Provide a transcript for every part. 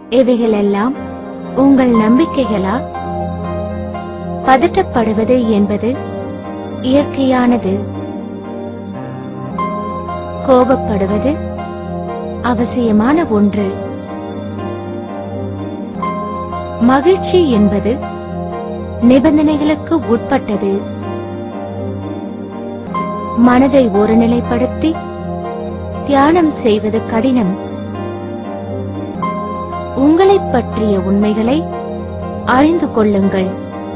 இவைகளெல்லாம் உங்கள் நம்பிக்கைகளா பதட்டப்படுவது என்பது இயற்கையானது கோபப்படுவது அவசியமான ஒன்று மகிழ்ச்சி என்பது நிபந்தனைகளுக்கு உட்பட்டது மனதை ஒருநிலைப்படுத்தி தியானம் செய்வது கடினம் உங்களைப் பற்றிய உண்மைகளை அறிந்து கொள்ளுங்கள்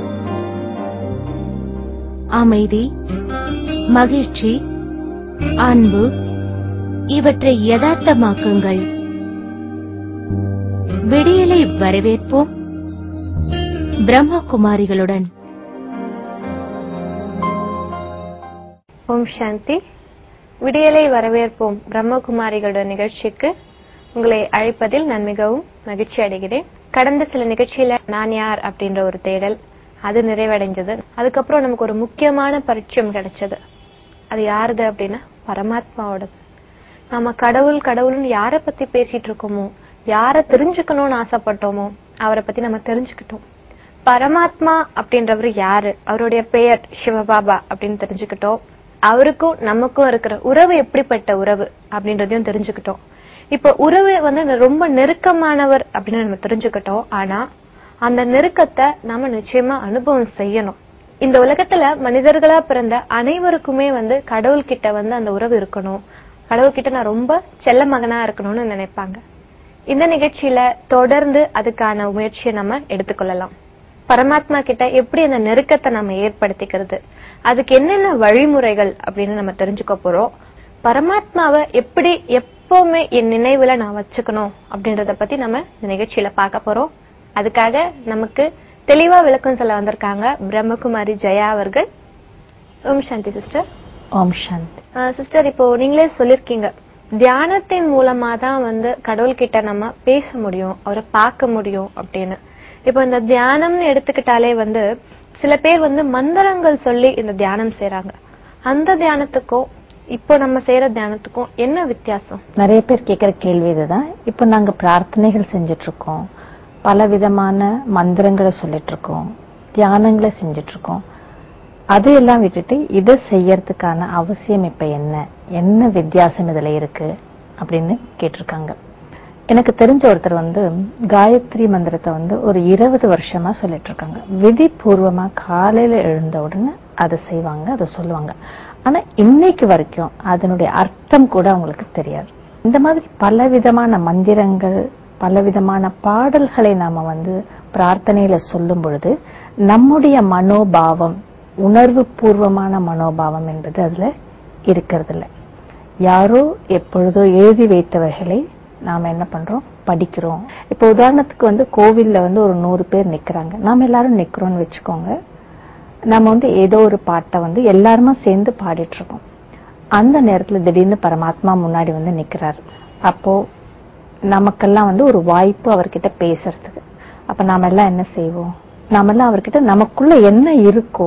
அமைதி மகிழ்ச்சி அன்பு இவற்றை யதார்த்தமாக்குங்கள் விடியலை வரவேற்போம் பிரம்மகுமாரிகளுடன் ஓம் சாந்தி விடியலை வரவேற்போம் பிரம்மகுமாரிகளுடைய நிகழ்ச்சிக்கு உங்களை அழைப்பதில் நான் மிகவும் மகிழ்ச்சி அடைகிறேன் கடந்த சில நிகழ்ச்சியில நான் யார் அப்படின்ற ஒரு தேடல் அது நிறைவடைஞ்சது அதுக்கப்புறம் நமக்கு ஒரு முக்கியமான பரிச்சயம் கிடைச்சது அது யாருது அப்படின்னா பரமாத்மாவோடது நம்ம கடவுள் கடவுள்னு யாரை பத்தி பேசிட்டு இருக்கோமோ யாரை தெரிஞ்சுக்கணும்னு ஆசைப்பட்டோமோ அவரை பத்தி நம்ம தெரிஞ்சுக்கிட்டோம் பரமாத்மா அப்படின்றவர் யாரு அவருடைய பெயர் சிவபாபா அப்படின்னு தெரிஞ்சுக்கிட்டோம் அவருக்கும் நமக்கும் இருக்கிற உறவு எப்படிப்பட்ட உறவு அப்படின்றதையும் தெரிஞ்சுக்கிட்டோம் இப்ப உறவு வந்து ரொம்ப நெருக்கமானவர் அப்படின்னு நம்ம தெரிஞ்சுக்கிட்டோம் ஆனா அந்த நெருக்கத்தை நாம நிச்சயமா அனுபவம் செய்யணும் இந்த உலகத்துல மனிதர்களா பிறந்த அனைவருக்குமே வந்து கடவுள் கிட்ட வந்து அந்த உறவு இருக்கணும் கடவுள் கிட்ட நான் ரொம்ப செல்ல மகனா இருக்கணும்னு நினைப்பாங்க இந்த நிகழ்ச்சியில தொடர்ந்து அதுக்கான முயற்சியை நம்ம எடுத்துக்கொள்ளலாம் பரமாத்மா கிட்ட எப்படி அந்த நெருக்கத்தை நம்ம ஏற்படுத்திக்கிறது அதுக்கு என்னென்ன வழிமுறைகள் அப்படின்னு நம்ம தெரிஞ்சுக்க போறோம் பரமாத்மாவை எப்படி எப்பவுமே என் நினைவுல நான் வச்சுக்கணும் அப்படின்றத பத்தி நம்ம இந்த நிகழ்ச்சியில பார்க்க போறோம் அதுக்காக நமக்கு தெளிவா விளக்கம் சொல்ல வந்திருக்காங்க பிரம்மகுமாரி ஜெயா அவர்கள் ஓம் சாந்தி சிஸ்டர் ஓம் சாந்தி சிஸ்டர் இப்போ நீங்களே சொல்லிருக்கீங்க தியானத்தின் மூலமா தான் வந்து கடவுள் கிட்ட நம்ம பேச முடியும் அவரை பார்க்க முடியும் அப்படின்னு இப்போ இந்த தியானம்னு எடுத்துக்கிட்டாலே வந்து சில பேர் வந்து மந்திரங்கள் சொல்லி இந்த தியானம் செய்றாங்க அந்த தியானத்துக்கும் இப்போ நம்ம செய்யற தியானத்துக்கும் என்ன வித்தியாசம் நிறைய பேர் கேட்கிற கேள்வி இதுதான் இப்போ நாங்க பிரார்த்தனைகள் செஞ்சுட்டு இருக்கோம் பல விதமான மந்திரங்களை சொல்லிட்டு இருக்கோம் தியானங்களை செஞ்சுட்டு இருக்கோம் அதையெல்லாம் விட்டுட்டு இதை செய்யறதுக்கான அவசியம் இப்ப என்ன என்ன வித்தியாசம் இதுல இருக்கு அப்படின்னு கேட்டிருக்காங்க எனக்கு தெரிஞ்ச ஒருத்தர் வந்து காயத்ரி மந்திரத்தை வந்து ஒரு இருபது வருஷமா சொல்லிட்டு இருக்காங்க விதிபூர்வமா காலையில எழுந்த உடனே அதை செய்வாங்க அதை சொல்லுவாங்க ஆனா இன்னைக்கு வரைக்கும் அதனுடைய அர்த்தம் கூட அவங்களுக்கு தெரியாது இந்த மாதிரி பல விதமான மந்திரங்கள் பல விதமான பாடல்களை நாம வந்து பிரார்த்தனையில சொல்லும் பொழுது நம்முடைய மனோபாவம் உணர்வு பூர்வமான மனோபாவம் என்பது அதுல இருக்கிறது இல்ல யாரோ எப்பொழுதோ எழுதி வைத்தவர்களை நாம என்ன பண்றோம் படிக்கிறோம் இப்போ உதாரணத்துக்கு வந்து கோவில்ல வந்து ஒரு நூறு பேர் நிக்கிறாங்க நாம எல்லாரும் நிக்கிறோம்னு வச்சுக்கோங்க நம்ம வந்து ஏதோ ஒரு பாட்டை வந்து எல்லாருமா சேர்ந்து பாடிட்டு இருக்கோம் அந்த நேரத்துல திடீர்னு பரமாத்மா முன்னாடி வந்து நிக்கிறாரு அப்போ நமக்கெல்லாம் வந்து ஒரு வாய்ப்பு அவர்கிட்ட பேசுறதுக்கு அப்ப நாம எல்லாம் என்ன செய்வோம் நாம எல்லாம் அவர்கிட்ட நமக்குள்ள என்ன இருக்கோ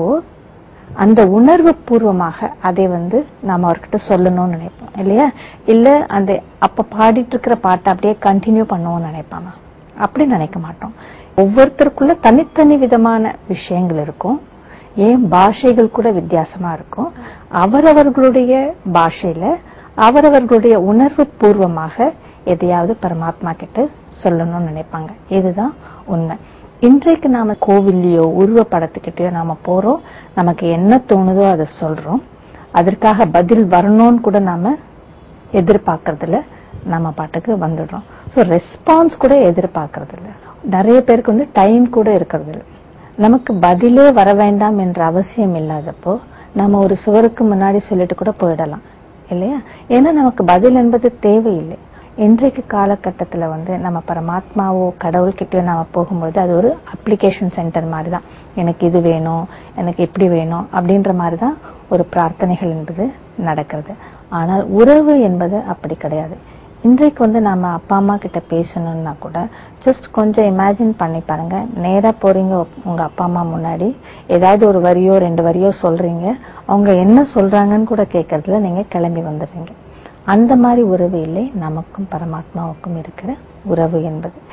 அந்த உணர்வு பூர்வமாக அதை வந்து நாம அவர்கிட்ட சொல்லணும்னு நினைப்போம் இல்லையா இல்ல அந்த அப்ப பாடிட்டு இருக்கிற பாட்டை அப்படியே கண்டினியூ பண்ணுவோம்னு நினைப்பாங்க அப்படி நினைக்க மாட்டோம் ஒவ்வொருத்தருக்குள்ள தனித்தனி விதமான விஷயங்கள் இருக்கும் ஏன் பாஷைகள் கூட வித்தியாசமா இருக்கும் அவரவர்களுடைய பாஷையில அவரவர்களுடைய உணர்வு பூர்வமாக எதையாவது பரமாத்மா கிட்ட சொல்லணும்னு நினைப்பாங்க இதுதான் உண்மை இன்றைக்கு நாம கோவில்லையோ உருவ படத்துக்கிட்டயோ நாம போறோம் நமக்கு என்ன தோணுதோ அதை சொல்றோம் அதற்காக பதில் வரணும்னு கூட நாம எதிர்பார்க்கறது இல்ல நம்ம பாட்டுக்கு வந்துடுறோம் ஸோ ரெஸ்பான்ஸ் கூட எதிர்பார்க்கறது இல்ல நிறைய பேருக்கு வந்து டைம் கூட இருக்கிறது இல்ல நமக்கு பதிலே வர வேண்டாம் என்ற அவசியம் இல்லாதப்போ நம்ம ஒரு சுவருக்கு முன்னாடி சொல்லிட்டு கூட போயிடலாம் இல்லையா ஏன்னா நமக்கு பதில் என்பது தேவையில்லை இன்றைக்கு காலகட்டத்துல வந்து நம்ம பரமாத்மாவோ கடவுள்கிட்டயோ நாம போகும்போது அது ஒரு அப்ளிகேஷன் சென்டர் மாதிரி தான் எனக்கு இது வேணும் எனக்கு இப்படி வேணும் அப்படின்ற மாதிரி தான் ஒரு பிரார்த்தனைகள் என்பது நடக்கிறது ஆனால் உறவு என்பது அப்படி கிடையாது இன்றைக்கு வந்து நம்ம அப்பா அம்மா கிட்ட பேசணும்னா கூட ஜஸ்ட் கொஞ்சம் இமேஜின் பண்ணி பாருங்க நேரா போறீங்க உங்க அப்பா அம்மா முன்னாடி ஏதாவது ஒரு வரியோ ரெண்டு வரியோ சொல்றீங்க அவங்க என்ன சொல்றாங்கன்னு கூட கேட்கறதுல நீங்க கிளம்பி வந்துடுறீங்க அந்த மாதிரி உறவு இல்லை நமக்கும் பரமாத்மாவுக்கும் இருக்கிற உறவு என்பது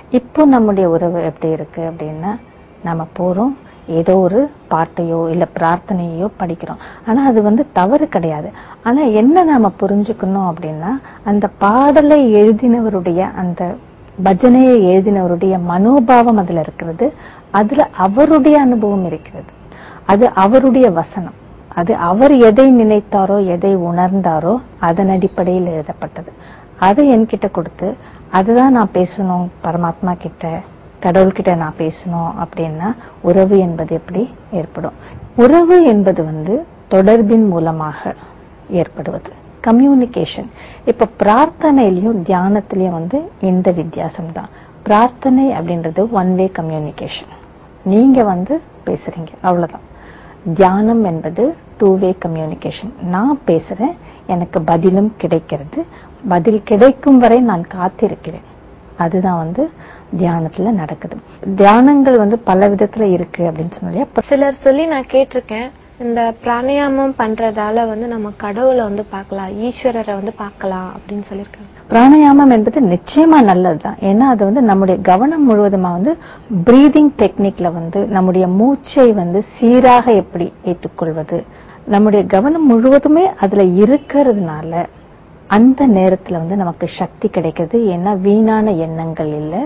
இப்போ நம்முடைய உறவு எப்படி இருக்கு அப்படின்னா நம்ம போறோம் ஏதோ ஒரு பாட்டையோ இல்ல பிரார்த்தனையோ படிக்கிறோம் ஆனா அது வந்து தவறு கிடையாது ஆனா என்ன நாம புரிஞ்சுக்கணும் அப்படின்னா அந்த பாடலை எழுதினவருடைய அந்த பஜனையை எழுதினவருடைய மனோபாவம் அதுல இருக்கிறது அதுல அவருடைய அனுபவம் இருக்கிறது அது அவருடைய வசனம் அது அவர் எதை நினைத்தாரோ எதை உணர்ந்தாரோ அதன் அடிப்படையில் எழுதப்பட்டது அதை என்கிட்ட கொடுத்து அதுதான் நான் பேசணும் பரமாத்மா கிட்ட கடவுள்கிட்ட நான் பேசணும் அப்படின்னா உறவு என்பது எப்படி ஏற்படும் உறவு என்பது வந்து தொடர்பின் மூலமாக ஏற்படுவது கம்யூனிகேஷன் இப்ப பிரார்த்தனையிலயும் தியானத்திலயும் வந்து இந்த வித்தியாசம் தான் பிரார்த்தனை அப்படின்றது ஒன் வே கம்யூனிகேஷன் நீங்க வந்து பேசுறீங்க அவ்வளவுதான் தியானம் என்பது டூ வே கம்யூனிகேஷன் நான் பேசுறேன் எனக்கு பதிலும் கிடைக்கிறது பதில் கிடைக்கும் வரை நான் காத்திருக்கிறேன் அதுதான் வந்து தியானத்துல நடக்குது தியானங்கள் வந்து பல விதத்துல இருக்கு அப்படின்னு சொன்னாலே சிலர் சொல்லி நான் கேட்டிருக்கேன் இந்த பிராணாயாமம் பண்றதால வந்து நம்ம கடவுளை வந்து பார்க்கலாம் ஈஸ்வரரை வந்து பார்க்கலாம் அப்படின்னு சொல்லியிருக்காங்க பிராணாயாமம் என்பது நிச்சயமா நல்லதுதான் ஏன்னா அது வந்து நம்முடைய கவனம் முழுவதுமா வந்து பிரீதிங் டெக்னிக்ல வந்து நம்முடைய மூச்சை வந்து சீராக எப்படி வைத்துக்கொள்வது நம்முடைய கவனம் முழுவதுமே அதுல இருக்கிறதுனால அந்த நேரத்துல வந்து நமக்கு சக்தி கிடைக்கிறது ஏன்னா வீணான எண்ணங்கள் இல்ல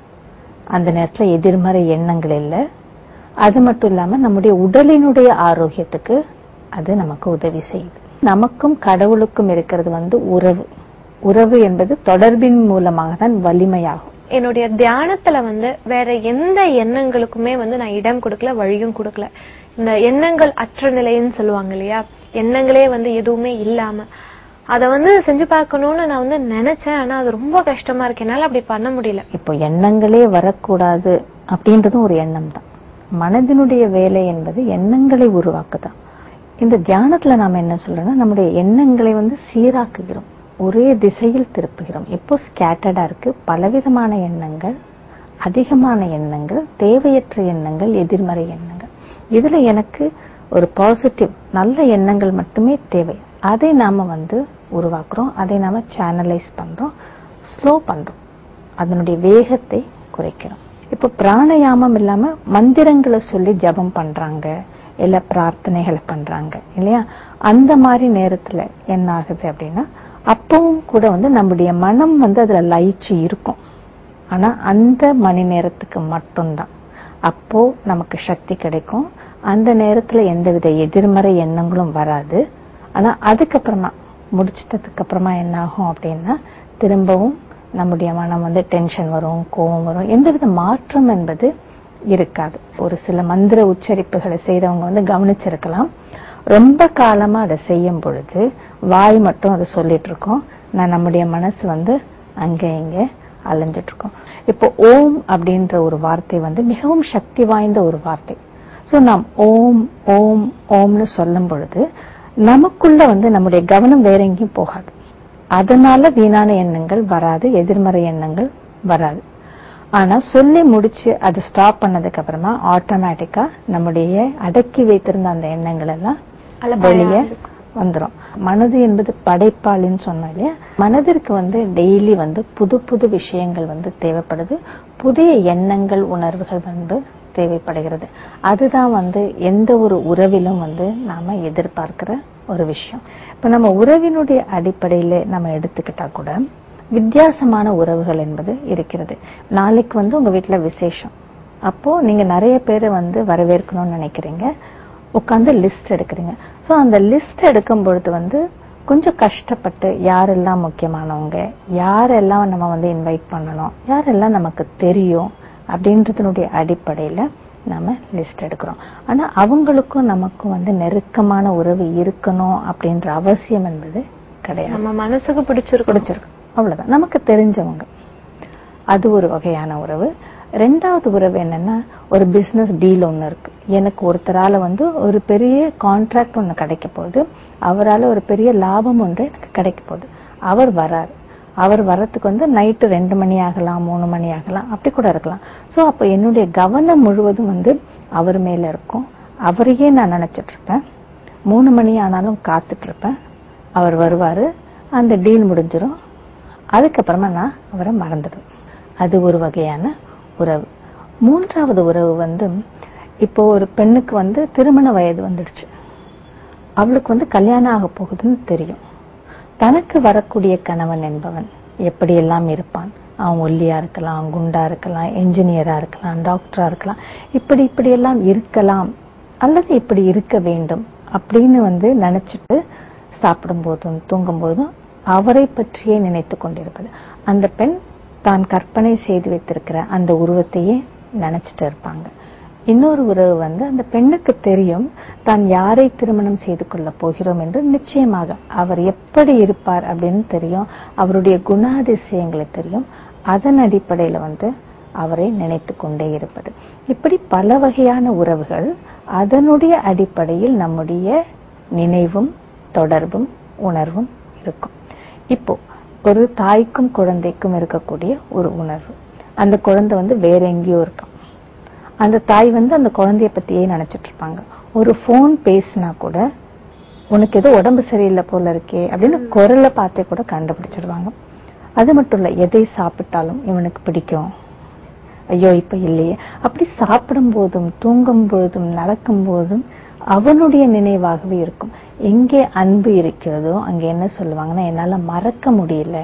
அந்த நேரத்துல எதிர்மறை எண்ணங்கள் இல்ல அது மட்டும் இல்லாம நம்முடைய உடலினுடைய ஆரோக்கியத்துக்கு அது நமக்கு உதவி செய்யுது நமக்கும் கடவுளுக்கும் இருக்கிறது வந்து உறவு உறவு என்பது தொடர்பின் மூலமாக தான் வலிமையாகும் என்னுடைய தியானத்துல வந்து வேற எந்த எண்ணங்களுக்குமே வந்து நான் இடம் கொடுக்கல வழியும் கொடுக்கல இந்த எண்ணங்கள் அற்ற நிலைன்னு சொல்லுவாங்க இல்லையா எண்ணங்களே வந்து எதுவுமே இல்லாம அத வந்து செஞ்சு பார்க்கணும்னு நான் வந்து நினைச்சேன் ஆனா அது ரொம்ப கஷ்டமா இருக்கு என்னால அப்படி பண்ண முடியல இப்போ எண்ணங்களே வரக்கூடாது அப்படின்றதும் ஒரு எண்ணம் தான் மனதினுடைய வேலை என்பது எண்ணங்களை உருவாக்குதான் இந்த தியானத்துல நாம என்ன சொல்றோம்னா நம்முடைய எண்ணங்களை வந்து சீராக்குகிறோம் ஒரே திசையில் திருப்புகிறோம் இப்போ ஸ்கேட்டர்டா இருக்கு பலவிதமான எண்ணங்கள் அதிகமான எண்ணங்கள் தேவையற்ற எண்ணங்கள் எதிர்மறை எண்ணங்கள் இதுல எனக்கு ஒரு பாசிட்டிவ் நல்ல எண்ணங்கள் மட்டுமே தேவை அதை நாம வந்து உருவாக்குறோம் அதை நாம சேனலைஸ் பண்றோம் ஸ்லோ பண்றோம் அதனுடைய வேகத்தை குறைக்கிறோம் இப்போ பிராணாயாமம் இல்லாம மந்திரங்களை சொல்லி ஜபம் பண்றாங்க இல்ல பிரார்த்தனைகளை பண்றாங்க இல்லையா அந்த மாதிரி நேரத்துல என்ன ஆகுது அப்படின்னா அப்பவும் கூட வந்து நம்முடைய மனம் வந்து அதுல லயிச்சு இருக்கும் ஆனா அந்த மணி நேரத்துக்கு மட்டும்தான் அப்போ நமக்கு சக்தி கிடைக்கும் அந்த நேரத்துல எந்தவித எதிர்மறை எண்ணங்களும் வராது ஆனா அதுக்கப்புறமா முடிச்சிட்டதுக்கு அப்புறமா என்ன ஆகும் அப்படின்னா திரும்பவும் நம்முடைய மனம் வந்து டென்ஷன் வரும் கோபம் வரும் எந்தவித மாற்றம் என்பது இருக்காது ஒரு சில மந்திர உச்சரிப்புகளை செய்றவங்க வந்து கவனிச்சிருக்கலாம் ரொம்ப காலமா அதை செய்யும் பொழுது வாய் மட்டும் அதை சொல்லிட்டு இருக்கோம் நான் நம்முடைய மனசு வந்து அங்க இங்க அலைஞ்சிட்டு இருக்கோம் இப்போ ஓம் அப்படின்ற ஒரு வார்த்தை வந்து மிகவும் சக்தி வாய்ந்த ஒரு வார்த்தை சோ நாம் ஓம் ஓம் ஓம்னு சொல்லும் பொழுது நமக்குள்ள வந்து நம்முடைய கவனம் வேற எங்கேயும் போகாது அதனால வீணான எண்ணங்கள் வராது எதிர்மறை எண்ணங்கள் வராது ஆனா சொல்லி முடிச்சு அது ஸ்டாப் பண்ணதுக்கு அப்புறமா ஆட்டோமேட்டிக்கா நம்முடைய அடக்கி வைத்திருந்த அந்த எண்ணங்கள் எல்லாம் வெளியே வந்துரும் மனது என்பது படைப்பாளின்னு சொன்னோம் இல்லையா மனதிற்கு வந்து டெய்லி வந்து புது புது விஷயங்கள் வந்து தேவைப்படுது புதிய எண்ணங்கள் உணர்வுகள் வந்து தேவைப்படுகிறது அதுதான் வந்து எந்த ஒரு உறவிலும் வந்து நாம எதிர்பார்க்கிற ஒரு விஷயம் இப்ப நம்ம உறவினுடைய அடிப்படையில நம்ம எடுத்துக்கிட்டா கூட வித்தியாசமான உறவுகள் என்பது இருக்கிறது நாளைக்கு வந்து உங்க வீட்டுல விசேஷம் அப்போ நீங்க நிறைய பேரை வந்து வரவேற்கணும்னு நினைக்கிறீங்க உட்காந்து லிஸ்ட் எடுக்கிறீங்க சோ அந்த லிஸ்ட் எடுக்கும் பொழுது வந்து கொஞ்சம் கஷ்டப்பட்டு யாரெல்லாம் முக்கியமானவங்க யாரெல்லாம் நம்ம வந்து இன்வைட் பண்ணணும் யாரெல்லாம் நமக்கு தெரியும் அப்படின்றதுனுடைய அடிப்படையில நாம லிஸ்ட் எடுக்கிறோம் ஆனா அவங்களுக்கும் நமக்கும் வந்து நெருக்கமான உறவு இருக்கணும் அப்படின்ற அவசியம் என்பது கிடையாது நம்ம மனசுக்கு பிடிச்சிருக்கும் பிடிச்சிருக்கு அவ்வளவுதான் நமக்கு தெரிஞ்சவங்க அது ஒரு வகையான உறவு ரெண்டாவது உறவு என்னன்னா ஒரு பிசினஸ் டீல் ஒண்ணு இருக்கு எனக்கு ஒருத்தரால வந்து ஒரு பெரிய கான்ட்ராக்ட் ஒண்ணு கிடைக்க போகுது அவரால ஒரு பெரிய லாபம் ஒன்று எனக்கு கிடைக்க போகுது அவர் வராரு அவர் வர்றதுக்கு வந்து நைட்டு ரெண்டு மணி ஆகலாம் மூணு மணி ஆகலாம் அப்படி கூட இருக்கலாம் சோ அப்ப என்னுடைய கவனம் முழுவதும் வந்து அவர் மேல இருக்கும் அவரையே நான் நினைச்சிட்டு இருப்பேன் மூணு மணி ஆனாலும் காத்துட்டு இருப்பேன் அவர் வருவாரு அந்த டீல் முடிஞ்சிரும் அதுக்கப்புறமா நான் அவரை மறந்துடுவேன் அது ஒரு வகையான உறவு மூன்றாவது உறவு வந்து இப்போ ஒரு பெண்ணுக்கு வந்து திருமண வயது வந்துடுச்சு அவளுக்கு வந்து கல்யாணம் ஆக போகுதுன்னு தெரியும் தனக்கு வரக்கூடிய கணவன் என்பவன் எப்படியெல்லாம் இருப்பான் அவன் ஒல்லியா இருக்கலாம் குண்டா இருக்கலாம் என்ஜினியரா இருக்கலாம் டாக்டரா இருக்கலாம் இப்படி இப்படி எல்லாம் இருக்கலாம் அல்லது இப்படி இருக்க வேண்டும் அப்படின்னு வந்து நினைச்சிட்டு சாப்பிடும் போதும் தூங்கும் போதும் அவரை பற்றியே நினைத்து கொண்டிருப்பது அந்த பெண் தான் கற்பனை செய்து வைத்திருக்கிற அந்த உருவத்தையே நினைச்சிட்டு இருப்பாங்க இன்னொரு உறவு வந்து அந்த பெண்ணுக்கு தெரியும் தான் யாரை திருமணம் செய்து கொள்ள போகிறோம் என்று நிச்சயமாக அவர் எப்படி இருப்பார் அப்படின்னு தெரியும் அவருடைய குணாதிசயங்களை தெரியும் அதன் அடிப்படையில வந்து அவரை நினைத்து கொண்டே இருப்பது இப்படி பல வகையான உறவுகள் அதனுடைய அடிப்படையில் நம்முடைய நினைவும் தொடர்பும் உணர்வும் இருக்கும் இப்போ ஒரு தாய்க்கும் குழந்தைக்கும் இருக்கக்கூடிய ஒரு உணர்வு அந்த குழந்தை வந்து வேற எங்கேயோ இருக்கும் அந்த தாய் வந்து அந்த குழந்தைய பத்தியே நினைச்சிட்டு இருப்பாங்க ஒரு போன் பேசினா கூட உனக்கு ஏதோ உடம்பு சரியில்லை போல இருக்கே அப்படின்னு குரலை பார்த்தே கூட கண்டுபிடிச்சிருவாங்க அது மட்டும் இல்ல எதை சாப்பிட்டாலும் இவனுக்கு பிடிக்கும் ஐயோ இப்ப இல்லையே அப்படி சாப்பிடும் போதும் தூங்கும் பொழுதும் நடக்கும் போதும் அவனுடைய நினைவாகவே இருக்கும் எங்கே அன்பு இருக்கிறதோ அங்க என்ன சொல்லுவாங்கன்னா என்னால மறக்க முடியல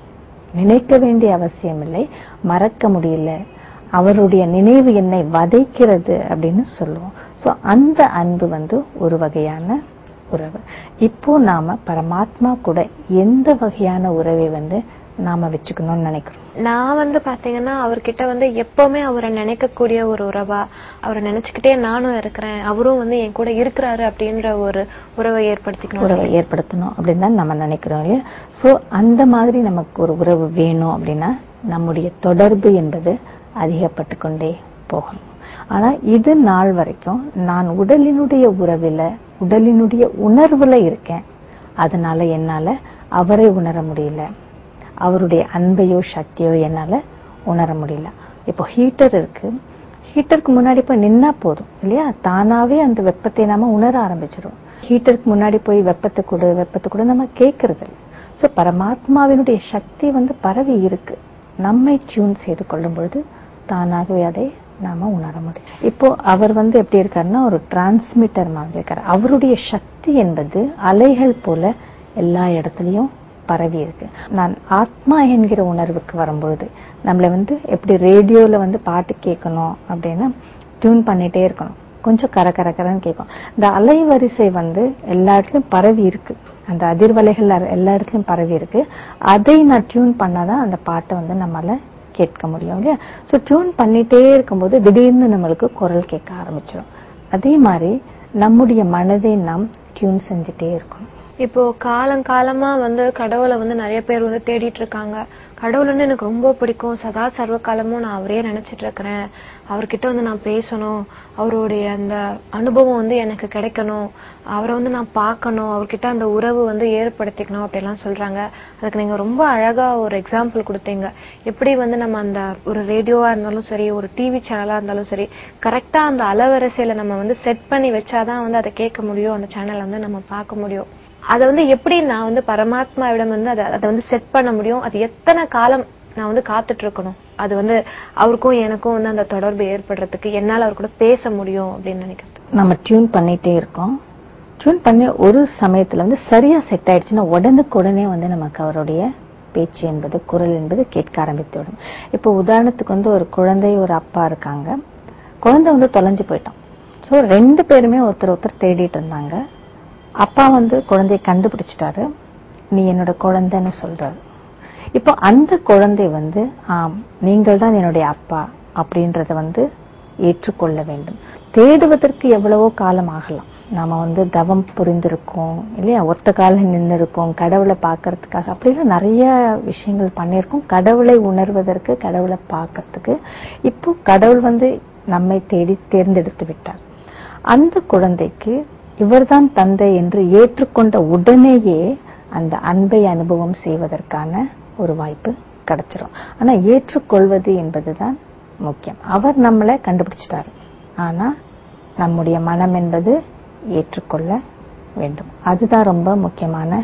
நினைக்க வேண்டிய அவசியம் இல்லை மறக்க முடியல அவருடைய நினைவு என்னை வதைக்கிறது அப்படின்னு சொல்லுவோம் சோ அந்த அன்பு வந்து ஒரு வகையான உறவு இப்போ நாம பரமாத்மா கூட எந்த வகையான உறவை வந்து நாம வச்சுக்கணும்னு நினைக்கிறோம் நான் வந்து பாத்தீங்கன்னா அவர்கிட்ட வந்து எப்பவுமே அவரை நினைக்கக்கூடிய ஒரு உறவா அவரை நினைச்சுக்கிட்டே நானும் இருக்கிறேன் அவரும் வந்து என் கூட இருக்கிறாரு அப்படின்ற ஒரு உறவை ஏற்படுத்திக்கணும் உறவை ஏற்படுத்தணும் அப்படின்னு தான் நம்ம நினைக்கிறோம் இல்லையா சோ அந்த மாதிரி நமக்கு ஒரு உறவு வேணும் அப்படின்னா நம்முடைய தொடர்பு என்பது அதிகப்பட்டு கொண்டே போகணும் ஆனா இது நாள் வரைக்கும் நான் உடலினுடைய உறவில உடலினுடைய உணர்வுல இருக்கேன் அதனால என்னால அவரை உணர முடியல அவருடைய அன்பையோ சக்தியோ என்னால உணர முடியல இப்போ ஹீட்டர் இருக்கு ஹீட்டருக்கு முன்னாடி போய் நின்னா போதும் இல்லையா தானாவே அந்த வெப்பத்தை நாம உணர ஆரம்பிச்சிடும் ஹீட்டருக்கு முன்னாடி போய் வெப்பத்தை கொடு வெப்பத்தை கொடு நம்ம கேட்கறது இல்லை சோ பரமாத்மாவினுடைய சக்தி வந்து பரவி இருக்கு நம்மை டியூன் செய்து கொள்ளும் பொழுது தானாகவே அதை நாம உணர முடியும் இப்போ அவர் வந்து எப்படி இருக்காருன்னா ஒரு டிரான்ஸ்மிட்டர் மாதிரி இருக்காரு அவருடைய சக்தி என்பது அலைகள் போல எல்லா இடத்துலயும் பரவி இருக்கு நான் ஆத்மா என்கிற உணர்வுக்கு வரும்பொழுது நம்மள வந்து எப்படி ரேடியோல வந்து பாட்டு கேட்கணும் அப்படின்னா டியூன் பண்ணிட்டே இருக்கணும் கொஞ்சம் கர கர கரன்னு கேட்கும் இந்த அலைவரிசை வந்து எல்லா இடத்துலயும் பரவி இருக்கு அந்த அதிர்வலைகள் எல்லா இடத்துலயும் பரவி இருக்கு அதை நான் டியூன் பண்ணாதான் அந்த பாட்டை வந்து நம்மளால கேட்க முடியும் இல்லையா சோ டியூன் பண்ணிட்டே இருக்கும்போது திடீர்னு நம்மளுக்கு குரல் கேட்க ஆரம்பிச்சிடும் அதே மாதிரி நம்முடைய மனதை நாம் டியூன் செஞ்சுட்டே இருக்கணும் இப்போ காலங்காலமா வந்து கடவுளை வந்து நிறைய பேர் வந்து தேடிட்டு இருக்காங்க கடவுள் வந்து எனக்கு ரொம்ப பிடிக்கும் சதா சர்வ காலமும் நான் அவரே நினைச்சிட்டு இருக்கிறேன் அவர்கிட்ட வந்து நான் பேசணும் அவருடைய அந்த அனுபவம் வந்து எனக்கு கிடைக்கணும் அவரை வந்து நான் பார்க்கணும் அவர்கிட்ட அந்த உறவு வந்து ஏற்படுத்திக்கணும் அப்படிலாம் சொல்றாங்க அதுக்கு நீங்க ரொம்ப அழகா ஒரு எக்ஸாம்பிள் கொடுத்தீங்க எப்படி வந்து நம்ம அந்த ஒரு ரேடியோவா இருந்தாலும் சரி ஒரு டிவி சேனலா இருந்தாலும் சரி கரெக்டா அந்த அலவரிசையில நம்ம வந்து செட் பண்ணி வச்சாதான் வந்து அதை கேட்க முடியும் அந்த சேனலை வந்து நம்ம பார்க்க முடியும் அதை வந்து எப்படி நான் வந்து பரமாத்மாவிடம் வந்து அதை அதை வந்து செட் பண்ண முடியும் அது எத்தனை காலம் நான் வந்து காத்துட்டு இருக்கணும் அது வந்து அவருக்கும் எனக்கும் வந்து அந்த தொடர்பு ஏற்படுறதுக்கு என்னால அவர் கூட பேச முடியும் அப்படின்னு நினைக்கிறேன் நம்ம டியூன் பண்ணிட்டே இருக்கோம் டியூன் பண்ணி ஒரு சமயத்துல வந்து சரியா செட் ஆயிடுச்சுன்னா உடனுக்குடனே வந்து நமக்கு அவருடைய பேச்சு என்பது குரல் என்பது கேட்க ஆரம்பித்து விடும் இப்போ உதாரணத்துக்கு வந்து ஒரு குழந்தை ஒரு அப்பா இருக்காங்க குழந்தை வந்து தொலைஞ்சு போயிட்டான் சோ ரெண்டு பேருமே ஒருத்தர் ஒருத்தர் தேடிட்டு இருந்தாங்க அப்பா வந்து குழந்தைய கண்டுபிடிச்சிட்டாரு நீ என்னோட குழந்தைன்னு சொல்றாரு இப்போ அந்த குழந்தை வந்து ஆம் நீங்கள் தான் என்னுடைய அப்பா அப்படின்றத வந்து ஏற்றுக்கொள்ள வேண்டும் தேடுவதற்கு எவ்வளவோ காலம் ஆகலாம் நாம வந்து தவம் புரிந்திருக்கோம் இல்லையா ஒத்த காலம் நின்று இருக்கோம் கடவுளை பார்க்கறதுக்காக அப்படிலாம் நிறைய விஷயங்கள் பண்ணியிருக்கோம் கடவுளை உணர்வதற்கு கடவுளை பார்க்கறதுக்கு இப்போ கடவுள் வந்து நம்மை தேடி தேர்ந்தெடுத்து விட்டார் அந்த குழந்தைக்கு இவர்தான் தந்தை என்று ஏற்றுக்கொண்ட உடனேயே அந்த அன்பை அனுபவம் செய்வதற்கான ஒரு வாய்ப்பு கிடைச்சிரும் ஆனா ஏற்றுக்கொள்வது என்பதுதான் முக்கியம் அவர் நம்மளை கண்டுபிடிச்சிட்டாரு ஆனா நம்முடைய மனம் என்பது ஏற்றுக்கொள்ள வேண்டும் அதுதான் ரொம்ப முக்கியமான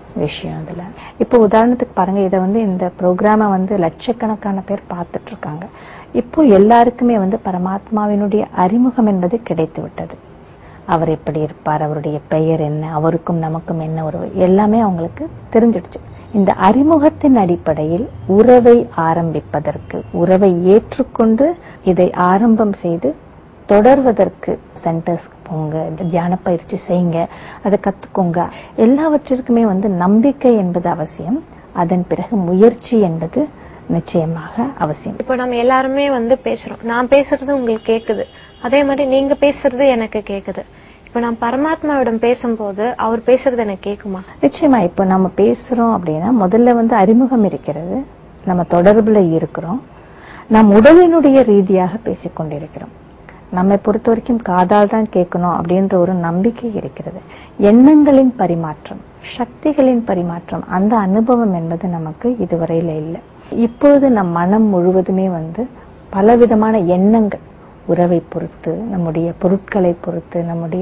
விஷயம் இதுல இப்போ உதாரணத்துக்கு பாருங்க இதை வந்து இந்த ப்ரோக்ராம வந்து லட்சக்கணக்கான பேர் பார்த்துட்டு இருக்காங்க இப்போ எல்லாருக்குமே வந்து பரமாத்மாவினுடைய அறிமுகம் என்பது கிடைத்து விட்டது அவர் எப்படி இருப்பார் அவருடைய பெயர் என்ன அவருக்கும் நமக்கும் என்ன உறவு எல்லாமே அவங்களுக்கு தெரிஞ்சிடுச்சு இந்த அறிமுகத்தின் அடிப்படையில் உறவை ஆரம்பிப்பதற்கு உறவை ஏற்றுக்கொண்டு இதை ஆரம்பம் செய்து தொடர்வதற்கு சென்டர்ஸ்க்கு போங்க தியான பயிற்சி செய்யுங்க அதை கத்துக்கோங்க எல்லாவற்றிற்குமே வந்து நம்பிக்கை என்பது அவசியம் அதன் பிறகு முயற்சி என்பது நிச்சயமாக அவசியம் இப்போ நம்ம எல்லாருமே வந்து பேசுறோம் நான் பேசுறது உங்களுக்கு கேக்குது அதே மாதிரி நீங்க பேசுறது எனக்கு கேக்குது இப்போ நான் பரமாத்மாவிடம் பேசும்போது அவர் பேசுறது எனக்கு கேக்குமா நிச்சயமா இப்போ நம்ம பேசுறோம் அப்படின்னா முதல்ல வந்து அறிமுகம் இருக்கிறது நம்ம தொடர்புல இருக்கிறோம் நம் உடலினுடைய ரீதியாக பேசிக் கொண்டிருக்கிறோம் நம்மை பொறுத்த வரைக்கும் காதால் தான் கேட்கணும் அப்படின்ற ஒரு நம்பிக்கை இருக்கிறது எண்ணங்களின் பரிமாற்றம் சக்திகளின் பரிமாற்றம் அந்த அனுபவம் என்பது நமக்கு இதுவரையில இல்லை இப்பொழுது நம் மனம் முழுவதுமே வந்து பலவிதமான எண்ணங்கள் உறவை பொறுத்து நம்முடைய பொருட்களை பொறுத்து நம்முடைய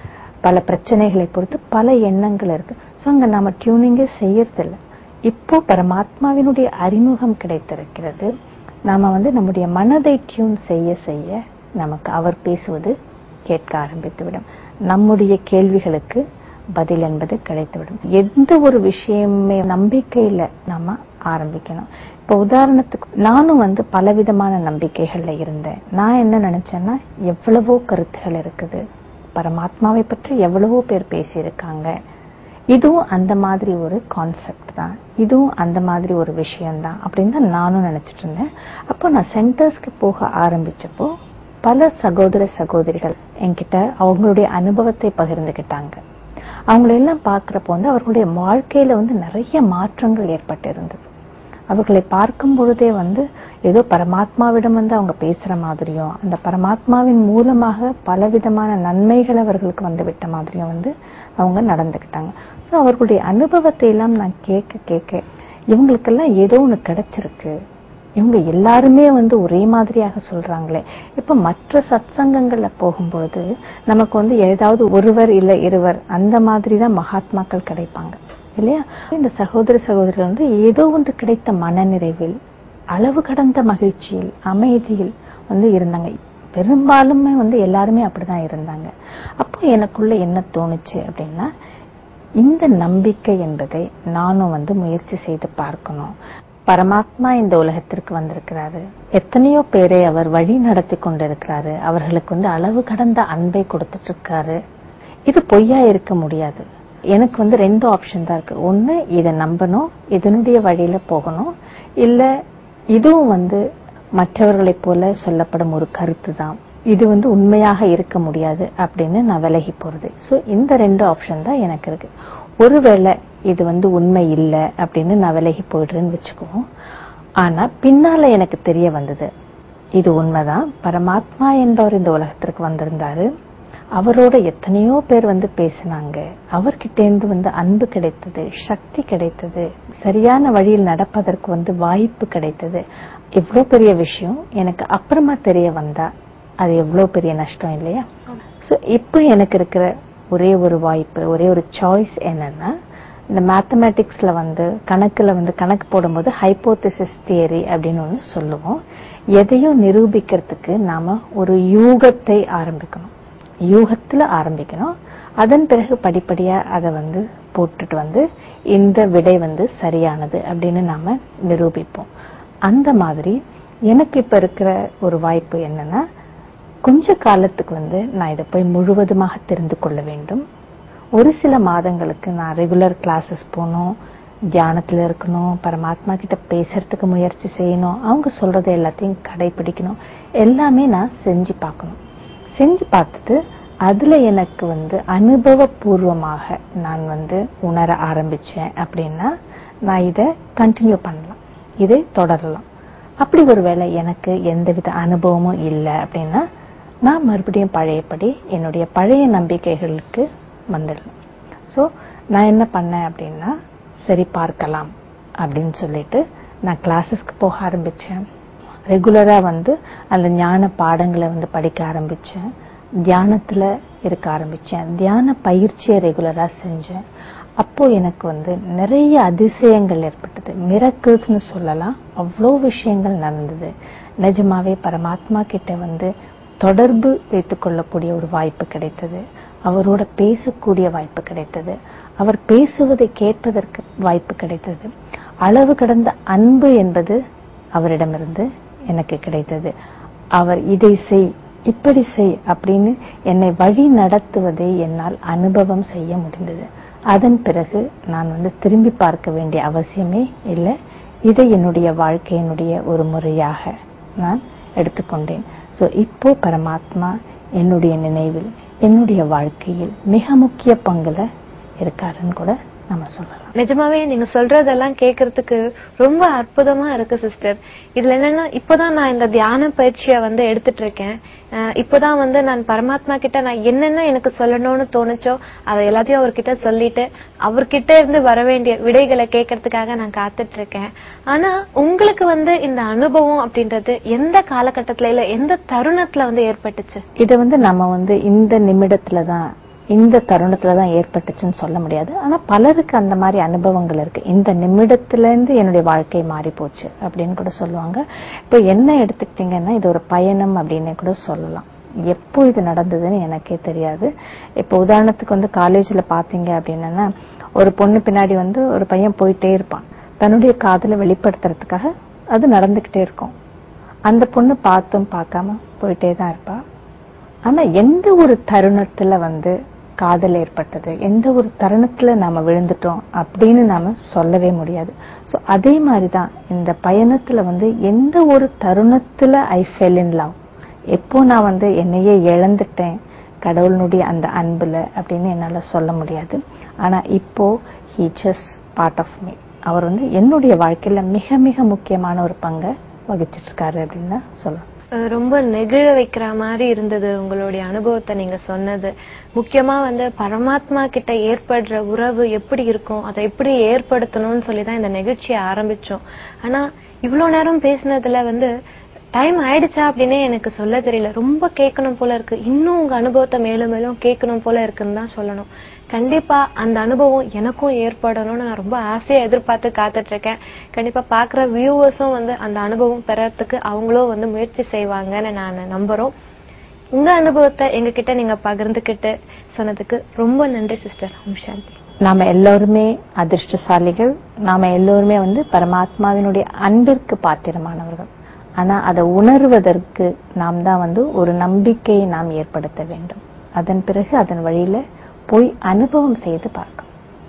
பல பிரச்சனைகளை பொறுத்து பல எண்ணங்கள் இருக்கு சோ அங்க நாம டியூனிங்கே செய்யறதில்ல இப்போ பரமாத்மாவினுடைய அறிமுகம் கிடைத்திருக்கிறது நாம வந்து நம்முடைய மனதை டியூன் செய்ய செய்ய நமக்கு அவர் பேசுவது கேட்க ஆரம்பித்துவிடும் நம்முடைய கேள்விகளுக்கு பதில் என்பது கிடைத்துவிடும் எந்த ஒரு விஷயமே நம்பிக்கையில நாம ஆரம்பிக்கணும் இப்ப உதாரணத்துக்கு நானும் வந்து பலவிதமான நம்பிக்கைகள்ல இருந்தேன் நான் என்ன நினைச்சேன்னா எவ்வளவோ கருத்துகள் இருக்குது பரமாத்மாவை பற்றி எவ்வளவோ பேர் பேசியிருக்காங்க இதுவும் அந்த மாதிரி ஒரு கான்செப்ட் தான் இதுவும் அந்த மாதிரி ஒரு விஷயம் தான் அப்படின்னு தான் நானும் நினைச்சிட்டு இருந்தேன் அப்போ நான் சென்டர்ஸ்க்கு போக ஆரம்பிச்சப்போ பல சகோதர சகோதரிகள் என்கிட்ட அவங்களுடைய அனுபவத்தை பகிர்ந்துகிட்டாங்க அவங்களை எல்லாம் பார்க்கிறப்போ வந்து அவர்களுடைய வாழ்க்கையில வந்து நிறைய மாற்றங்கள் ஏற்பட்டு இருந்தது அவர்களை பார்க்கும் பொழுதே வந்து ஏதோ பரமாத்மாவிடம் வந்து அவங்க பேசுற மாதிரியும் அந்த பரமாத்மாவின் மூலமாக பலவிதமான நன்மைகள் அவர்களுக்கு வந்து விட்ட மாதிரியும் வந்து அவங்க நடந்துக்கிட்டாங்க சோ அவர்களுடைய அனுபவத்தை எல்லாம் நான் கேட்க கேட்க இவங்களுக்கெல்லாம் ஏதோ ஒண்ணு கிடைச்சிருக்கு இவங்க எல்லாருமே வந்து ஒரே மாதிரியாக சொல்றாங்களே இப்ப மற்ற சத்சங்கங்கள்ல போகும்பொழுது நமக்கு வந்து ஏதாவது ஒருவர் இல்ல இருவர் அந்த மாதிரி தான் மகாத்மாக்கள் கிடைப்பாங்க இல்லையா இந்த சகோதர சகோதரிகள் வந்து ஏதோ ஒன்று கிடைத்த மனநிறைவில் அளவு கடந்த மகிழ்ச்சியில் அமைதியில் வந்து இருந்தாங்க பெரும்பாலுமே வந்து எல்லாருமே அப்படிதான் இருந்தாங்க அப்போ எனக்குள்ள என்ன தோணுச்சு அப்படின்னா இந்த நம்பிக்கை என்பதை நானும் வந்து முயற்சி செய்து பார்க்கணும் பரமாத்மா இந்த உலகத்திற்கு வந்திருக்கிறாரு எத்தனையோ பேரை அவர் வழி நடத்தி கொண்டிருக்கிறாரு அவர்களுக்கு வந்து அளவு கடந்த அன்பை கொடுத்துட்டு இருக்காரு இது பொய்யா இருக்க முடியாது எனக்கு வந்து ரெண்டு ஆப்ஷன் தான் இருக்கு ஒண்ணு இதை நம்பணும் இதனுடைய வழியில போகணும் இல்ல இதுவும் வந்து மற்றவர்களைப் போல சொல்லப்படும் ஒரு கருத்து தான் இது வந்து உண்மையாக இருக்க முடியாது அப்படின்னு நான் விலகி போறது சோ இந்த ரெண்டு ஆப்ஷன் தான் எனக்கு இருக்கு ஒருவேளை இது வந்து உண்மை இல்லை அப்படின்னு நான் விலகி போயிடுறேன்னு வச்சுக்குவோம் ஆனா பின்னால எனக்கு தெரிய வந்தது இது உண்மைதான் பரமாத்மா என்பவர் இந்த உலகத்திற்கு வந்திருந்தாரு அவரோட எத்தனையோ பேர் வந்து பேசினாங்க அவர்கிட்ட இருந்து வந்து அன்பு கிடைத்தது சக்தி கிடைத்தது சரியான வழியில் நடப்பதற்கு வந்து வாய்ப்பு கிடைத்தது எவ்வளவு பெரிய விஷயம் எனக்கு அப்புறமா தெரிய வந்தா அது எவ்வளவு பெரிய நஷ்டம் இல்லையா சோ இப்போ எனக்கு இருக்கிற ஒரே ஒரு வாய்ப்பு ஒரே ஒரு சாய்ஸ் என்னன்னா இந்த மேத்தமேட்டிக்ஸ்ல வந்து கணக்குல வந்து கணக்கு போடும்போது ஹைப்போதிசிஸ் தியரி அப்படின்னு ஒண்ணு சொல்லுவோம் எதையும் நிரூபிக்கிறதுக்கு நாம ஒரு யூகத்தை ஆரம்பிக்கணும் யூகத்துல ஆரம்பிக்கணும் அதன் பிறகு படிப்படியா அதை வந்து போட்டுட்டு வந்து இந்த விடை வந்து சரியானது அப்படின்னு நாம நிரூபிப்போம் அந்த மாதிரி எனக்கு இப்ப இருக்கிற ஒரு வாய்ப்பு என்னன்னா கொஞ்ச காலத்துக்கு வந்து நான் இதை போய் முழுவதுமாக தெரிந்து கொள்ள வேண்டும் ஒரு சில மாதங்களுக்கு நான் ரெகுலர் கிளாஸஸ் போகணும் தியானத்துல இருக்கணும் பரமாத்மா கிட்ட பேசுறதுக்கு முயற்சி செய்யணும் அவங்க சொல்றதை எல்லாத்தையும் கடைபிடிக்கணும் எல்லாமே நான் செஞ்சு பார்க்கணும் செஞ்சு பார்த்துட்டு அதுல எனக்கு வந்து அனுபவபூர்வமாக நான் வந்து உணர ஆரம்பிச்சேன் அப்படின்னா நான் இதை கண்டினியூ பண்ணலாம் இதை தொடரலாம் அப்படி ஒருவேளை எனக்கு எந்தவித அனுபவமும் இல்லை அப்படின்னா நான் மறுபடியும் பழையபடி என்னுடைய பழைய நம்பிக்கைகளுக்கு வந்துடலாம் சோ நான் என்ன பண்ணேன் அப்படின்னா சரி பார்க்கலாம் அப்படின்னு சொல்லிட்டு நான் கிளாஸஸ்க்கு போக ஆரம்பிச்சேன் ரெகுலரா வந்து அந்த ஞான பாடங்களை வந்து படிக்க ஆரம்பிச்சேன் தியானத்துல இருக்க ஆரம்பிச்சேன் தியான பயிற்சியை ரெகுலரா செஞ்சேன் அப்போ எனக்கு வந்து நிறைய அதிசயங்கள் ஏற்பட்டது மிரக்கிள்ஸ்னு சொல்லலாம் அவ்வளோ விஷயங்கள் நடந்தது நிஜமாவே பரமாத்மா கிட்ட வந்து தொடர்பு வைத்துக் கொள்ளக்கூடிய ஒரு வாய்ப்பு கிடைத்தது அவரோட பேசக்கூடிய வாய்ப்பு கிடைத்தது அவர் பேசுவதை கேட்பதற்கு வாய்ப்பு கிடைத்தது அளவு கடந்த அன்பு என்பது அவரிடமிருந்து எனக்கு கிடைத்தது அவர் இதை செய் இப்படி செய் அப்படின்னு என்னை வழி நடத்துவதை என்னால் அனுபவம் செய்ய முடிந்தது அதன் பிறகு நான் வந்து திரும்பி பார்க்க வேண்டிய அவசியமே இல்லை இதை என்னுடைய வாழ்க்கையினுடைய ஒரு முறையாக நான் எடுத்துக்கொண்டேன் சோ இப்போ பரமாத்மா என்னுடைய நினைவில் என்னுடைய வாழ்க்கையில் மிக முக்கிய பங்குல இருக்காருன்னு கூட நம்ம சொல்லலாம் நிஜமாவே நீங்க சொல்றதெல்லாம் கேக்குறதுக்கு ரொம்ப அற்புதமா இருக்கு சிஸ்டர் இதுல என்னன்னா இப்பதான் நான் இந்த தியான பயிற்சியை வந்து எடுத்துட்டு இருக்கேன் அஹ் இப்பதான் வந்து நான் பரமாத்மா கிட்ட நான் என்னென்ன எனக்கு சொல்லணும்னு தோணுச்சோ அதை எல்லாத்தையும் அவர்கிட்ட சொல்லிட்டு அவர்கிட்ட இருந்து வர வேண்டிய விடைகளை கேட்கறதுக்காக நான் காத்துட்டு இருக்கேன் ஆனா உங்களுக்கு வந்து இந்த அனுபவம் அப்படின்றது எந்த காலகட்டத்துல இல்ல எந்த தருணத்துல வந்து ஏற்பட்டுச்சு இதை வந்து நம்ம வந்து இந்த நிமிடத்துல தான் இந்த தருணத்துல தான் ஏற்பட்டுச்சுன்னு சொல்ல முடியாது ஆனா பலருக்கு அந்த மாதிரி அனுபவங்கள் இருக்கு இந்த நிமிடத்துல இருந்து என்னுடைய வாழ்க்கை மாறி போச்சு அப்படின்னு கூட சொல்லுவாங்க இப்போ என்ன எடுத்துக்கிட்டீங்கன்னா இது ஒரு பயணம் அப்படின்னு கூட சொல்லலாம் எப்போ இது நடந்ததுன்னு எனக்கே தெரியாது இப்போ உதாரணத்துக்கு வந்து காலேஜ்ல பாத்தீங்க அப்படின்னா ஒரு பொண்ணு பின்னாடி வந்து ஒரு பையன் போயிட்டே இருப்பான் தன்னுடைய காதலை வெளிப்படுத்துறதுக்காக அது நடந்துகிட்டே இருக்கும் அந்த பொண்ணு பார்த்தும் பார்க்காம போயிட்டே தான் இருப்பா ஆனா எந்த ஒரு தருணத்துல வந்து காதல் ஏற்பட்டது எந்த ஒரு தருணத்துல நாம விழுந்துட்டோம் அப்படின்னு நாம சொல்லவே முடியாது சோ அதே மாதிரிதான் இந்த பயணத்துல வந்து எந்த ஒரு தருணத்துல ஐ ஃபெல் இன் லவ் எப்போ நான் வந்து என்னையே இழந்துட்டேன் கடவுளுடைய அந்த அன்புல அப்படின்னு என்னால சொல்ல முடியாது ஆனா இப்போ he just part of me அவர் வந்து என்னுடைய வாழ்க்கையில மிக மிக முக்கியமான ஒரு பங்கை வகிச்சிட்டு இருக்காரு அப்படின்னு தான் சொல்லலாம் அஹ் ரொம்ப நெகிழ வைக்கிற மாதிரி இருந்தது உங்களுடைய அனுபவத்தை நீங்க சொன்னது முக்கியமா வந்து பரமாத்மா கிட்ட ஏற்படுற உறவு எப்படி இருக்கும் அதை எப்படி ஏற்படுத்தணும்னு சொல்லி தான் இந்த நிகழ்ச்சியை ஆரம்பிச்சோம் ஆனா இவ்வளவு நேரம் பேசினதுல வந்து டைம் ஆயிடுச்சா அப்படின்னே எனக்கு சொல்ல தெரியல ரொம்ப கேட்கணும் போல இருக்கு இன்னும் உங்க அனுபவத்தை மேலும் மேலும் கேட்கணும் போல இருக்குன்னு தான் சொல்லணும் கண்டிப்பா அந்த அனுபவம் எனக்கும் ஏற்படணும்னு நான் ரொம்ப ஆசையா எதிர்பார்த்து காத்துட்டு இருக்கேன் கண்டிப்பா பாக்குற வியூவர்ஸும் வந்து அந்த அனுபவம் பெறறதுக்கு அவங்களும் வந்து முயற்சி செய்வாங்கன்னு நான் நம்புறோம் உங்க அனுபவத்தை எங்க கிட்ட நீங்க பகிர்ந்துகிட்டு சொன்னதுக்கு ரொம்ப நன்றி சிஸ்டர் ஓம் சாந்தி நாம எல்லோருமே அதிர்ஷ்டசாலிகள் நாம எல்லோருமே வந்து பரமாத்மாவினுடைய அன்பிற்கு பாத்திரமானவர்கள் ஆனா அதை உணர்வதற்கு நாம் தான் வந்து ஒரு நம்பிக்கையை நாம் ஏற்படுத்த வேண்டும் அதன் பிறகு அதன் வழியில போய் அனுபவம் செய்து பார்க்கணும்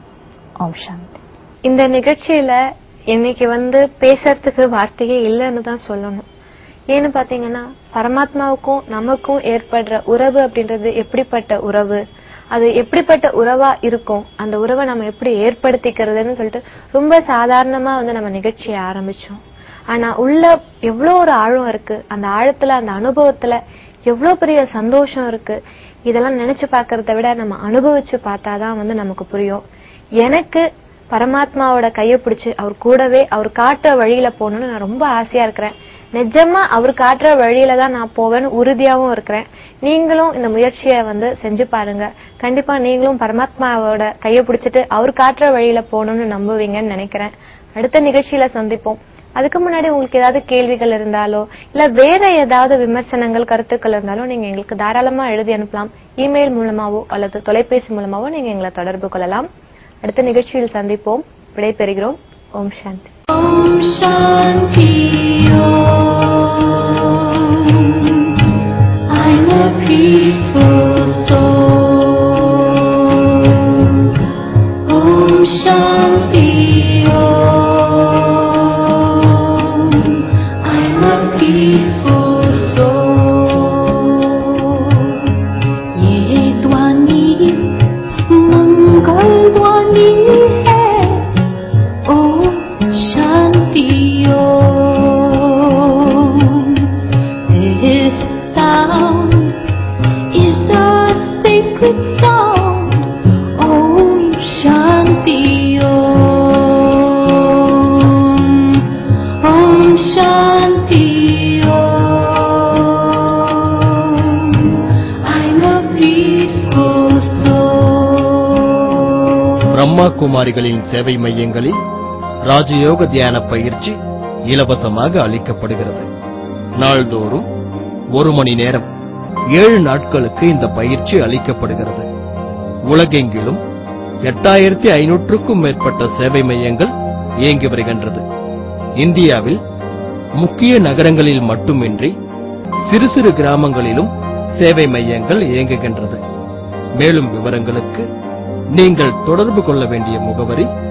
ஓம் சாந்தி இந்த நிகழ்ச்சியில இன்னைக்கு வந்து பேசுறதுக்கு வார்த்தையே இல்லைன்னு தான் சொல்லணும் ஏன்னு பாத்தீங்கன்னா பரமாத்மாவுக்கும் நமக்கும் ஏற்படுற உறவு அப்படின்றது எப்படிப்பட்ட உறவு அது எப்படிப்பட்ட உறவா இருக்கும் அந்த உறவை நம்ம எப்படி ஏற்படுத்திக்கிறதுன்னு சொல்லிட்டு ரொம்ப சாதாரணமா வந்து நம்ம நிகழ்ச்சியை ஆரம்பிச்சோம் ஆனா உள்ள எவ்வளவு ஒரு ஆழம் இருக்கு அந்த ஆழத்துல அந்த அனுபவத்துல எவ்வளவு பெரிய சந்தோஷம் இருக்கு இதெல்லாம் நினைச்சு பார்க்கறத விட நம்ம அனுபவிச்சு பார்த்தாதான் வந்து நமக்கு புரியும் எனக்கு பரமாத்மாவோட கையை பிடிச்சு அவர் கூடவே அவர் காட்டுற வழியில போகணும்னு நான் ரொம்ப ஆசையா இருக்கிறேன் நிஜமா அவர் காட்டுற வழியில தான் நான் போவேன்னு உறுதியாவும் இருக்கிறேன் நீங்களும் இந்த முயற்சியை வந்து செஞ்சு பாருங்க கண்டிப்பா நீங்களும் பரமாத்மாவோட கையை பிடிச்சிட்டு அவர் காட்டுற வழியில போகணும்னு நம்புவீங்கன்னு நினைக்கிறேன் அடுத்த நிகழ்ச்சியில சந்திப்போம் அதுக்கு முன்னாடி உங்களுக்கு ஏதாவது கேள்விகள் இருந்தாலோ இல்ல வேற ஏதாவது விமர்சனங்கள் கருத்துக்கள் இருந்தாலும் நீங்க எங்களுக்கு தாராளமா எழுதி அனுப்பலாம் இமெயில் மூலமாவோ அல்லது தொலைபேசி மூலமாவோ நீங்க எங்களை தொடர்பு கொள்ளலாம் அடுத்த நிகழ்ச்சியில் சந்திப்போம் விடைபெறுகிறோம் ஓம் சாந்தி Om Shanti Om. I'm a peaceful soul. Om Shanti Om. I'm a peaceful soul. ये ध्वनि मंगल ध्वनि है Om Shanti Om. This sound is the Brahma குமாரிகளின் சேவை மையங்களில் ராஜயோக தியான பயிற்சி இலவசமாக அளிக்கப்படுகிறது நாள்தோறும் ஒரு மணி நேரம் ஏழு நாட்களுக்கு இந்த பயிற்சி அளிக்கப்படுகிறது உலகெங்கிலும் எட்டாயிரத்தி ஐநூற்றுக்கும் மேற்பட்ட சேவை மையங்கள் இயங்கி வருகின்றது இந்தியாவில் முக்கிய நகரங்களில் மட்டுமின்றி சிறு சிறு கிராமங்களிலும் சேவை மையங்கள் இயங்குகின்றது மேலும் விவரங்களுக்கு நீங்கள் தொடர்பு கொள்ள வேண்டிய முகவரி